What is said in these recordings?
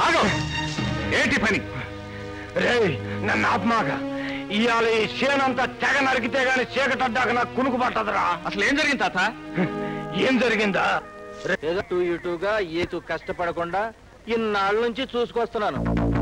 ఆగు ఏంటి పని రే నన్ను ఆత్మాగా ఇవాళ ఈ చేనంతా తెగ నరికితే గాని చీకటడ్డాక నాకు కునుకు పట్టదురా అసలు ఏం జరిగింది తాత ఏం జరిగిందా ఏదో టూ ఇటుగా ఏతు కష్టపడకుండా ఇన్నాళ్ళ నుంచి చూసుకొస్తున్నాను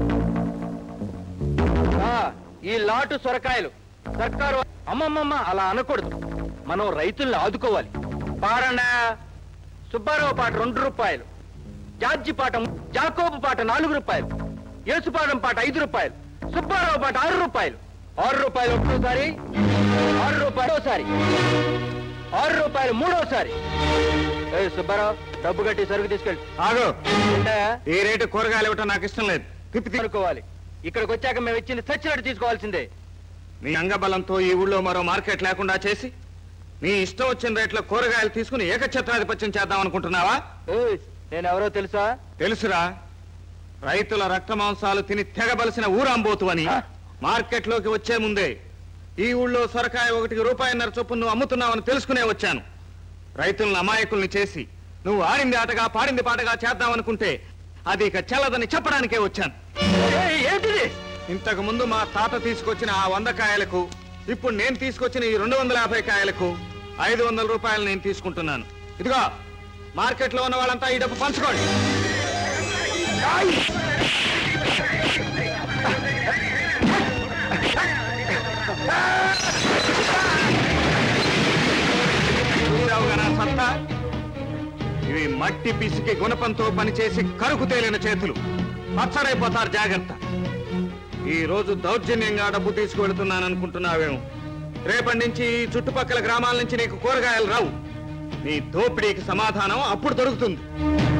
ఆ, ఈ లాటు సొరకాయలు సర్కారు అమ్మమ్మమ్మ అలా అనకూడదు మనం రైతుల్ని ఆదుకోవాలి పాడండా సుబ్బారావు పాట రెండు రూపాయలు జార్జి పాట ము- జాకోబు పాట నాలుగు రూపాయలు యేసుపాదం పాట ఐదు రూపాయలు సుబ్బారావు పాట ఆరు రూపాయలు ఆరు రూపాయలు ఒకటోసారి ఆరు రూపాయలు ఒకసారి ఆరు రూపాయలు మూడోసారి ఏ సుబ్బారావు డబ్బు కట్టి సరుకు తీసుకెళ్ళి ఆగు ఏంటా? ఈ రేటు కూరగాయలు ఇవ్వటం నాకు ఇష్టం లేదు తిప్పి తిప్పి అనుకోవాలి ఇక్కడికి వచ్చాక మేము ఇచ్చింది చచ్చినట్టు తీసుకోవాల్సిందే నీ అంగబలంతో ఈ ఊళ్ళో మరో మార్కెట్ లేకుండా చేసి నీ ఇష్టం వచ్చిన రేట్లో కూరగాయలు తీసుకుని ఏకఛత్రాధిపత్యం చేద్దాం అనుకుంటున్నావా ఏయ్, నేనెవరో తెలుసా తెలుసురా రైతుల రక్త మాంసాలు తిని తెగబలిసిన ఊరాంబోతు అని మార్కెట్ లోకి వచ్చే ముందే ఈ ఊళ్ళో సొరకాయ ఒకటికి రూపాయిన్నర చొప్పున నువ్వు అమ్ముతున్నావని తెలుసుకునే వచ్చాను రైతులను అమాయకుల్ని చేసి నువ్వు ఆడింది ఆటగా పాడింది పాటగా చేద్దామనుకుంటే అది ఇక చెల్లదని చెప్పడానికే వచ్చాను ఏయ్, ఏంటిది ఇంతకు ముందు మా తాత తీసుకొచ్చిన ఆ వంద కాయలకు ఇప్పుడు నేను తీసుకొచ్చిన ఈ రెండు వందల యాభై కాయలకు ఐదు వందల రూపాయలు నేను తీసుకుంటున్నాను ఇదిగో మార్కెట్లో ఉన్న వాళ్ళంతా ఈ డబ్బు పంచుకోండి చూసావుగా నా సత్తా ఇవి మట్టి పిసికి గుణపంతో పనిచేసి కరుకు తేలిన చేతులు పచ్చరైపోతారు జాగ్రత్త ఈ రోజు దౌర్జన్యంగా డబ్బు తీసుకువెళుతున్నాను అనుకుంటున్నావేమో రేపటి నుంచి ఈ చుట్టుపక్కల గ్రామాల నుంచి నీకు కూరగాయలు రావు నీ దోపిడీకి సమాధానం అప్పుడు దొరుకుతుంది